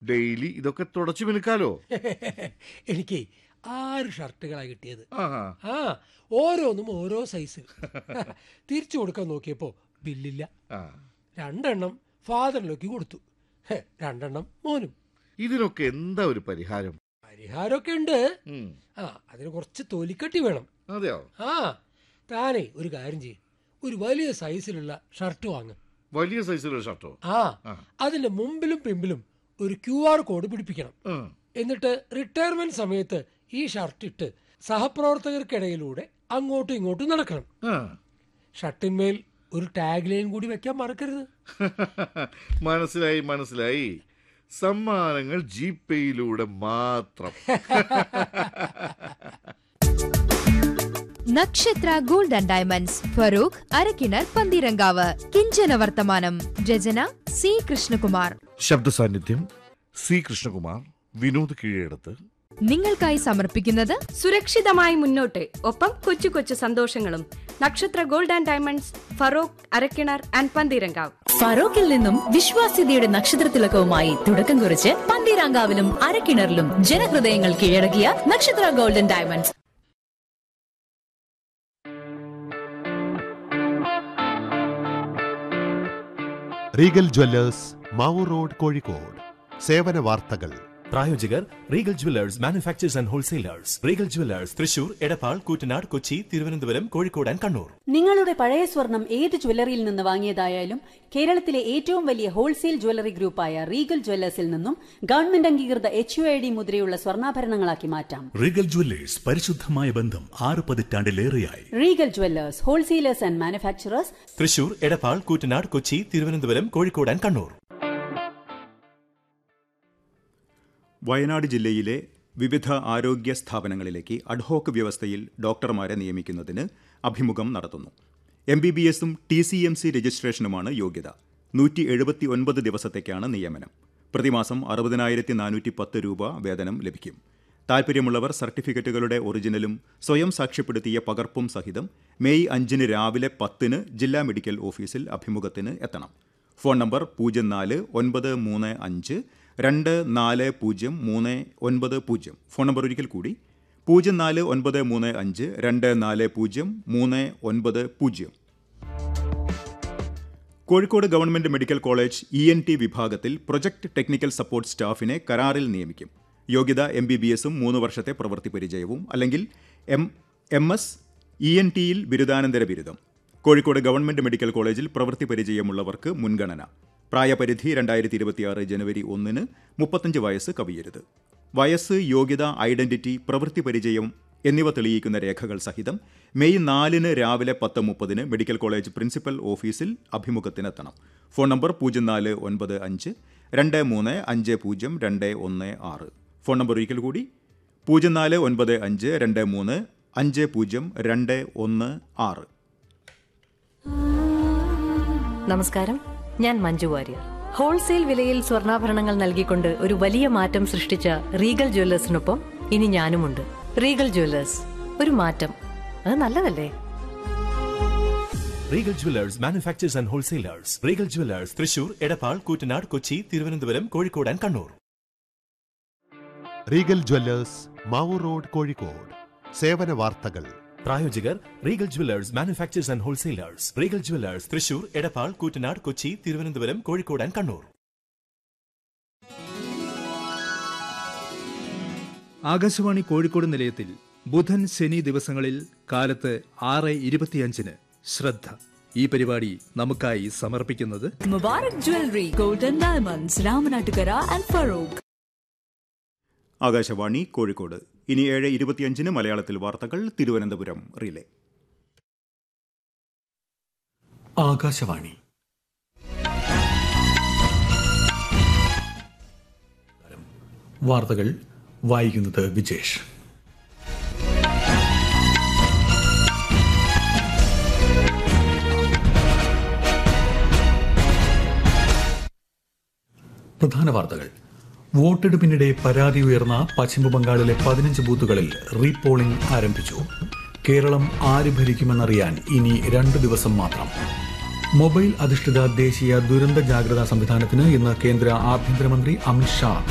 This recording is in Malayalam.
ഡെയിലി ഇതൊക്കെ തുടച്ചു മിനുക്കാലോ എനിക്ക് ആറ് ഷർട്ടുകളാണ് കിട്ടിയത് ആഹാ ആ ഓരോന്നും ഓരോ സൈസ് തിരിച്ചു കൊടുക്കാൻ നോക്കിയപ്പോ ബില്ലില്ല ആ രണ്ടെണ്ണം ഫാദറിലേക്ക് കൊടുത്തു ഹെ, രണ്ടെണ്ണം മോനും ഇതിനൊക്കെ എന്താ ഒരു പരിഹാരം പരിഹാരമൊക്കെ ഉണ്ട് ഉം. ആ അതിന് കുറച്ച് തൊലിക്കട്ടി വേണം അതെയോ ആ താനേ ഒരു കാര്യം ചെയ്യും ഒരു വലിയ സൈസിലുള്ള ഷർട്ട് വാങ്ങും വലിയ സൈസിലുള്ള ഷർട്ടോ ആ ആ. അതിന്റെ മുമ്പിലും പിമ്പിലും ഒരു ക്യു ആർ കോഡ് പിടിപ്പിക്കണം ആ. എന്നിട്ട് റിട്ടയർമെന്റ് സമയത്ത് ഈ ഷർട്ട് ഇട്ട് സഹപ്രവർത്തകർക്കിടയിലൂടെ അങ്ങോട്ടും ഇങ്ങോട്ടും നടക്കണം ആ. ഷർട്ടിന്മേൽ ഒരു ടാഗ് ലൈൻ കൂടി വെക്കാൻ മറക്കരുത് മനസ്സിലായി മനസ്സിലായി സമ്മാനങ്ങൾ ജി പേയിലൂടെ മാത്രം Nakshatra gold and diamonds Feroke Arakkinar Pantheerankavu കിഞ്ചന വർത്തമാനം രചന സി കൃഷ്ണകുമാർ ശബ്ദ സാന്നിധ്യം സി കൃഷ്ണകുമാർ വിനോദ് കീഴടത്ത് നിങ്ങൾക്കായി സമർപ്പിക്കുന്നത് സുരക്ഷിതമായി മുന്നോട്ട് ഒപ്പം കൊച്ചു കൊച്ചു സന്തോഷങ്ങളും Nakshatra gold and diamonds Feroke Arakkinar and Pantheerankavu ഫറോക്കിൽ നിന്നും വിശ്വാസ്യതയുടെ നക്ഷത്രത്തിലക്കവുമായി തുടക്കം കുറിച്ച് പന്തീരാങ്കാവിലും അരക്കിണറിലും ജനഹൃദയങ്ങൾ കീഴടക്കിയ Nakshatra golden diamonds Regal jewellers Mavoor road Kozhikode സേവന വാർത്തകൾ പ്രായോജകർ Regal jewellers manufacturers and wholesalers Regal jewellers Thrissur Edappal Koottanad Kochi Thiruvananthapuram Kozhikode and Kannur നിങ്ങളുടെ പഴയ സ്വർണം ഏത് ജ്വല്ലറിയിൽ നിന്ന് വാങ്ങിയതായാലും കേരളത്തിലെ ഏറ്റവും വലിയ ഹോൾസെയിൽ ജ്വല്ലറി ഗ്രൂപ്പായ റീഗൽ ജ്വല്ലേഴ്സിൽ നിന്നും ഗവൺമെന്റ് അംഗീകൃത എച്ച് യു ഐ ഡി മുദ്രയുള്ള സ്വർണ്ണാഭരണങ്ങളാക്കി മാറ്റാം റീഗൽ ജ്വല്ലേഴ്സ് പരിശുദ്ധമായ ബന്ധം ആറ് പതിറ്റാണ്ടിലേറെയായി Regal jewellers wholesalers and manufacturers Thrissur Edappal Koottanad Kochi Thiruvananthapuram Kozhikode and Kannur Wayanad ജില്ലയിലെ വിവിധ ആരോഗ്യ സ്ഥാപനങ്ങളിലേക്ക് അഡ്ഹോക്ക് വ്യവസ്ഥയിൽ ഡോക്ടർമാരെ നിയമിക്കുന്നതിന് അഭിമുഖം നടത്തുന്നു എം ബി ബി എസും ടി സി എം സി രജിസ്ട്രേഷനുമാണ് യോഗ്യത നൂറ്റി എഴുപത്തി ഒൻപത് ദിവസത്തേക്കാണ് നിയമനം പ്രതിമാസം അറുപതിനായിരത്തി നാനൂറ്റി പത്ത് രൂപ വേതനം ലഭിക്കും താൽപ്പര്യമുള്ളവർ സർട്ടിഫിക്കറ്റുകളുടെ ഒറിജിനലും സ്വയം സാക്ഷ്യപ്പെടുത്തിയ പകർപ്പും സഹിതം മെയ് അഞ്ചിന് രാവിലെ പത്തിന് ജില്ലാ മെഡിക്കൽ ഓഫീസിൽ അഭിമുഖത്തിന് എത്തണം ഫോൺ നമ്പർ പൂജ്യം നാല് ഒൻപത് മൂന്ന് അഞ്ച് രണ്ട് നാല് പൂജ്യം മൂന്ന് ഒൻപത് പൂജ്യം ഫോൺ നമ്പർ ഒരിക്കൽ കൂടി പൂജ്യം നാല് ഒൻപത് മൂന്ന് അഞ്ച് രണ്ട് നാല് പൂജ്യം മൂന്ന് ഒൻപത് പൂജ്യം Kozhikode government medical college E N T വിഭാഗത്തിൽ പ്രൊജക്ട് ടെക്നിക്കൽ സപ്പോർട്ട് സ്റ്റാഫിനെ കരാറിൽ നിയമിക്കും യോഗ്യത എം ബി ബി എസും മൂന്ന് വർഷത്തെ പ്രവൃത്തി പരിചയവും അല്ലെങ്കിൽ M M S E N ടിയിൽ ബിരുദാനന്തര ബിരുദം കോഴിക്കോട് ഗവൺമെന്റ് മെഡിക്കൽ കോളേജിൽ പ്രവൃത്തി പരിചയമുള്ളവർക്ക് മുൻഗണന പ്രായപരിധി രണ്ടായിരത്തി ഇരുപത്തിയാറ് ജനുവരി ഒന്നിന് മുപ്പത്തഞ്ച് വയസ്സ് കവിയരുത് വയസ്സ് യോഗ്യത ഐഡന്റിറ്റി പ്രവൃത്തി പരിചയം എന്നിവ തെളിയിക്കുന്ന രേഖകൾ സഹിതം മെയ് നാലിന് രാവിലെ പത്ത് മുപ്പതിന് മെഡിക്കൽ കോളേജ് പ്രിൻസിപ്പൽ ഓഫീസിൽ അഭിമുഖത്തിനെത്തണം ഫോൺ നമ്പർ പൂജ്യം നാല് ഒൻപത് അഞ്ച് രണ്ട് മൂന്ന് അഞ്ച് പൂജ്യം രണ്ട് ഒന്ന് ആറ് ഫോൺ നമ്പർ ഒരിക്കൽ കൂടി പൂജ്യം നാല് ഒൻപത് അഞ്ച് രണ്ട് മൂന്ന് അഞ്ച് പൂജ്യം രണ്ട് ഒന്ന് ആറ് നമസ്കാരം ഞാൻ മഞ്ജു വാര്യർ ഹോൾസെയിൽ വിലയിൽ സ്വർണ്ണാഭരണങ്ങൾ നൽകിക്കൊണ്ട് ഒരു വലിയ മാറ്റം സൃഷ്ടിച്ച റീഗൽ ജ്വല്ലേഴ്സിനൊപ്പം ഇനി ഞാനുമുണ്ട് റീഗൽ ജ്വല്ലേഴ്സ് ഒരു മാറ്റം അത് നല്ലതല്ലേ Regal jewellers manufacturers and wholesalers Regal jewellers Thrissur Edappal Koottanad Kochi Thiruvananthapuram Kozhikode and Kannur Regal jewellers Mavoor road Kozhikode സേവന വാർത്തകൾ പ്രായോജകർ Regal jewellers manufacturers and wholesalers Regal jewellers Thrissur Edappal Koottanad Kochi Thiruvananthapuram Kozhikode and Kannur Akashvani Kozhikode നിലയത്തിൽ ബുധൻ ശനി ദിവസങ്ങളിൽ കാലത്ത് ആറ് ഇരുപത്തിയഞ്ചിന് ശ്രദ്ധ ഈ പരിപാടി നമുക്കായി സമർപ്പിക്കുന്നത് Mubarak jewellery golden diamonds Ramanattukara and Feroke Akashvani Kozhikode ഇനി ഏഴ് ഇരുപത്തിയഞ്ചിന് മലയാളത്തിൽ വാർത്തകൾ തിരുവനന്തപുരം റിലേ ആകാശവാണി വാർത്തകൾ വായിക്കുന്നത് വിജേഷ് പ്രധാന വാർത്തകൾ വോട്ടെടുപ്പിനിടെ പരാതി ഉയർന്ന പശ്ചിമബംഗാളിലെ പതിനഞ്ച് ബൂത്തുകളിൽ റീപോളിംഗ് ആരംഭിച്ചു കേരളം ആര് ഭരിക്കുമെന്നറിയാൻ ഇനി രണ്ട് ദിവസം മാത്രം മൊബൈൽ അധിഷ്ഠിത ദേശീയ ദുരന്ത ജാഗ്രതാ സംവിധാനത്തിന് ഇന്ന് കേന്ദ്ര ആഭ്യന്തരമന്ത്രി അമിത് ഷാ